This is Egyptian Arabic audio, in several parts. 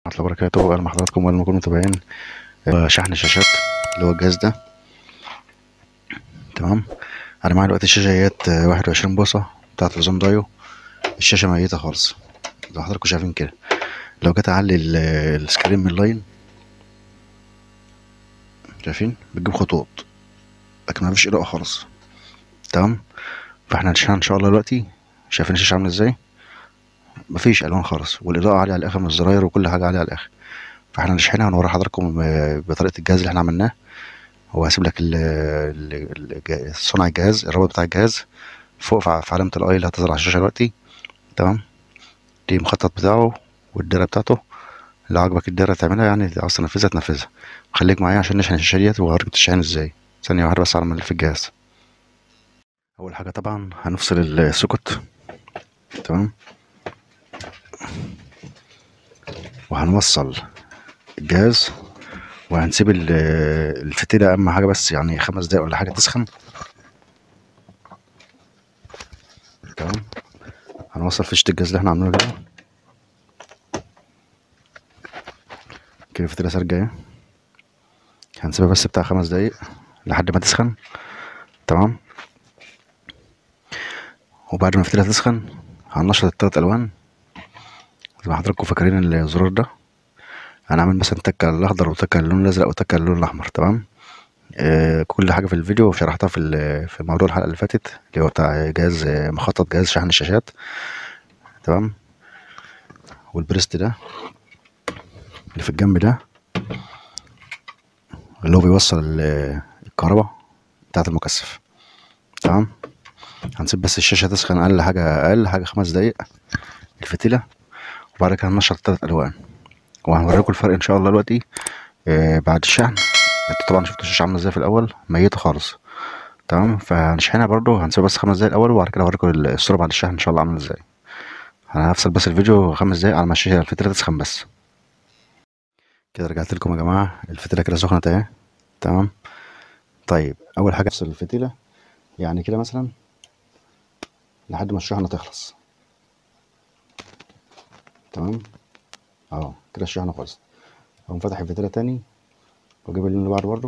ورحمة الله وبركاته أهلا بحضراتكم وأهلا بكم متابعين آه، شحن الشاشات اللي هو الجهاز ده تمام أنا معايا دلوقتي الشاشة ديت واحد وعشرين بوصة بتاعة تلفزيون دايو الشاشة ميتة خالص زي ما حضراتكم شايفين كده لو جيت أعلي ال- السكرين من اللاين شايفين بتجيب خطوط لكن مفيش إضاءة خالص تمام فاحنا هنشحنها إن شاء الله دلوقتي شايفين الشاشة عاملة ازاي مفيش ألوان خالص والإضاءة عالية على الآخر من الزراير وكل حاجة عالية على الآخر فاحنا هنشحنها ونوري حضراتكم آه، بطريقة الجهاز اللي احنا عملناه هو هسيب لك ال- ال- الج- صنع الجهاز الرابط بتاع الجهاز فوق في في علامة الاي اللي هتظهر على الشاشة دلوقتي تمام دي المخطط بتاعه والدايرة بتاعته لو عجبك الدايرة تعملها يعني عاوز تنفذها تنفذها خليك معايا عشان نشحن الشاشة ديت وهوريك بتشحن ازاي ثانية واحدة بس على ما نلف الجهاز أول حاجة طبعا هنفصل السوكت تمام وهنوصل الجهاز وهنسيب ال- الفتيلة أهم حاجة بس يعني خمس دقايق ولا حاجة تسخن تمام هنوصل فيشة الجهاز اللي احنا عاملينه كده كده الفتيلة سارجة اهي هنسيبها بس بتاع خمس دقايق لحد ما تسخن تمام وبعد ما الفتيلة تسخن هننشط التلات ألوان زي ما حضراتكم فاكرين الزرار ده هنعمل مثلا تكة على الأخضر وتكة على اللون الأزرق وتكة على اللون الأحمر تمام آه كل حاجة في الفيديو شرحتها في ال- في موضوع الحلقة اللي فاتت اللي هو بتاع جهاز آه، مخطط جهاز شحن الشاشات تمام والبريست ده اللي في الجنب ده اللي هو بيوصل ال- الكهرباء بتاعة المكثف تمام هنسيب بس الشاشة تسخن أقل حاجة أقل حاجة خمس دقايق الفتيلة وبعد كده هننشر التلات ألوان وهنوريكم الفرق إن شاء الله دلوقتي آه بعد الشحن انتوا طبعا شفتوا الشاشة عاملة ازاي في الأول ميتة خالص تمام فهنشحنها برضو هنسيبها بس خمس دقايق الأول وبعد كده هوريكم الصورة بعد الشحن إن شاء الله عاملة ازاي أنا هفصل بس الفيديو خمس دقايق على ما الشاشة الفتيلة تسخن بس كده رجعت لكم يا جماعة الفتيلة كده سخنت اهي تمام طيب أول حاجة افصل الفتيلة يعني كده مثلا لحد ما الشحنة تخلص تمام اهو كده الشحنة خلصت اقوم فاتح الفتيلة تاني واجيب اللون اللي بعده برضه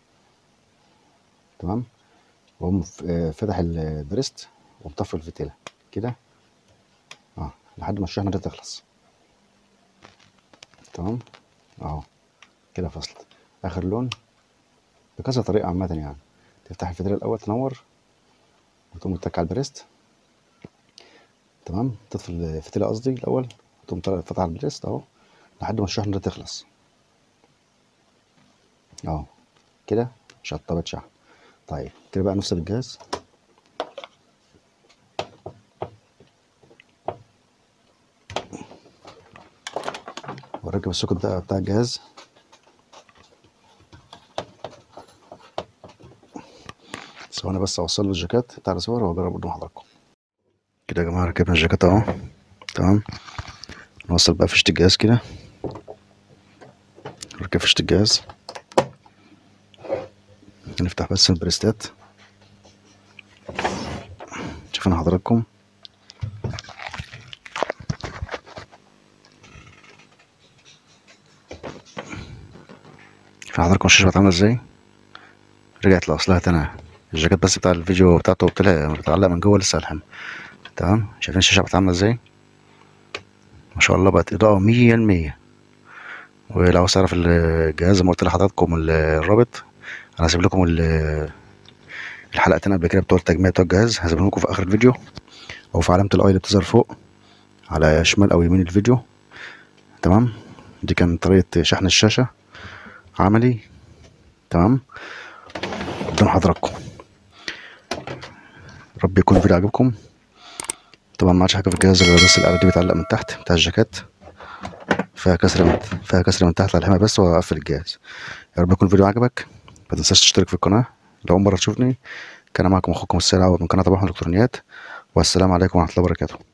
تمام واقوم ف- آه، فاتح ال- البريست ومطفي الفتيلة كده اه لحد ما الشحنة دي تخلص تمام اهو كده فصلت اخر لون بكذا طريقة عامة يعني تفتح الفتيلة الأول تنور وتقوم تتك على البريست تمام تطفي الفتيلة قصدي الأول وتقوم طالع- فاتح على البريست أهو لحد ما الشحنة دي تخلص أهو كده شطبت شحن طيب كده بقى نفصل الجهاز ونركب السوكت ده بتاع الجهاز ثواني بس اوصل له الجاكيت بتاع الصور واجرب قدام حضراتكم كده يا جماعه ركبنا الجاكيت اهو تمام نوصل بقى فيشة الجهاز كده نركب فيشة الجهاز نفتح بس البريستات شوفنا حضراتكم شوف حضراتكم الشاشة بقت عاملة ازاي رجعت لأصلها تاني الجاكيت بس بتاع الفيديو بتاعته بتلا- بتعلق من جوه لسه الحم تمام شايفين الشاشة بقت عاملة ازاي ما شاء الله بقت إضاءة مية المية ولو عاوز تعرف الجهاز زي ما قلت لحضراتكم ال- الرابط انا هسيب لكم ال- الحلقتين قبل كده بتوع التجميع بتوع الجهاز هسيبهم لكم في اخر الفيديو او في علامة الاي اللي بتظهر فوق على شمال او يمين الفيديو تمام دي كانت طريقة شحن الشاشة عملي تمام قدام حضراتكم رب يكون الفيديو عجبكم طبعا ما عادش حاجة في الجهاز غير بس الآلة دي بتعلق من تحت بتاع الجاكيت فيها كسرة من فيها كسرة من تحت على الحماية بس وأقفل الجهاز يا رب يكون الفيديو عجبك ما تنساش تشترك في القناة لو أول مرة تشوفني كان معكم أخوكم السيد عوض من قناة طباخ الإلكترونيات والسلام عليكم ورحمة الله وبركاته